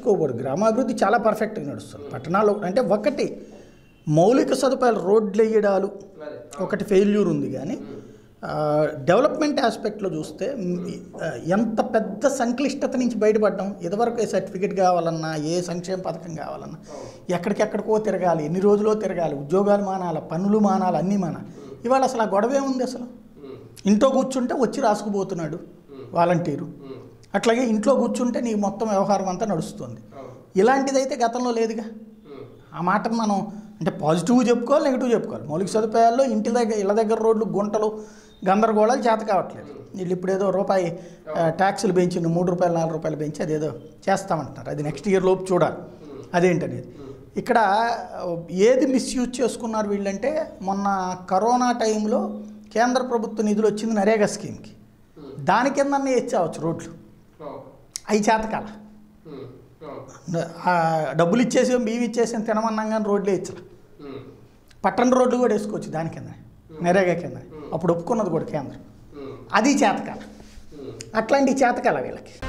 పట్టించుకోకూడదు గ్రామాభివృద్ధి చాలా పర్ఫెక్ట్గా నడుస్తుంది పట్టణాల్లో అంటే ఒకటి మౌలిక సదుపాయాలు రోడ్లు వేయడాలు ఒకటి ఫెయిల్యూర్ ఉంది కానీ ఆ, డెవలప్మెంట్ ఆస్పెక్ట్లో చూస్తే మ్, ఆ, ఎంత పెద్ద సంక్లిష్టత నుంచి బయటపడడం ఇదివరకు ఏ సర్టిఫికేట్ కావాలన్నా ఏ సంక్షేమ పథకం కావాలన్నా ఎక్కడికెక్కడికో తిరగాలి ఎన్ని రోజులో తిరగాలి ఉద్యోగాలు మానాలి పనులు మానాలి అన్నీ మానాలి ఇవాళ అసలు ఆ గొడవే ఉంది అసలు ఇంట్లో కూర్చుంటే వచ్చి రాసుకుపోతున్నాడు వాలంటీరు అట్లాగే ఇంట్లో కూర్చుంటే నీ మొత్తం వ్యవహారం అంతా నడుస్తుంది ఇలాంటిదైతే గతంలో లేదుగా ఆ మాటను మనం అంటే పాజిటివ్ చెప్పుకోవాలి నెగిటివ్ చెప్పుకోవాలి మౌలిక సదుపాయాల్లో ఇంటి దగ్గర ఇళ్ళ దగ్గర రోడ్లు గుంటలు గందరగోళాలు చేత కావట్లేదు వీళ్ళు ఇప్పుడు ఏదో రూపాయి ఆ, ట్యాక్సులు పెంచి మూడు రూపాయలు నాలుగు రూపాయలు పెంచి అదేదో చేస్తామంటున్నారు అది నెక్స్ట్ ఇయర్ లోపు చూడాలి అదేంటనేది ఇక్కడ ఆ, ఏది మిస్యూజ్ చేసుకున్నారు వీళ్ళంటే మొన్న కరోనా టైంలో కేంద్ర ప్రభుత్వ నిధులు వచ్చింది నరేగా స్కీమ్కి దాని కిందనే ఇచ్చావచ్చు రోడ్లు అవి చేతకాల ఆ, డబ్బులు ఇచ్చేసాం బియ్యం ఇచ్చేసాం తినమన్నాం కానీ రోడ్లే ఇచ్చలే పట్టణ రోడ్లు కూడా వేసుకోవచ్చు దాని కింద నరేగా కింద అప్పుడు ఒప్పుకున్నది కూడా కేంద్రం అది చేతకాల అట్లాంటి చేతకాల వీళ్ళకి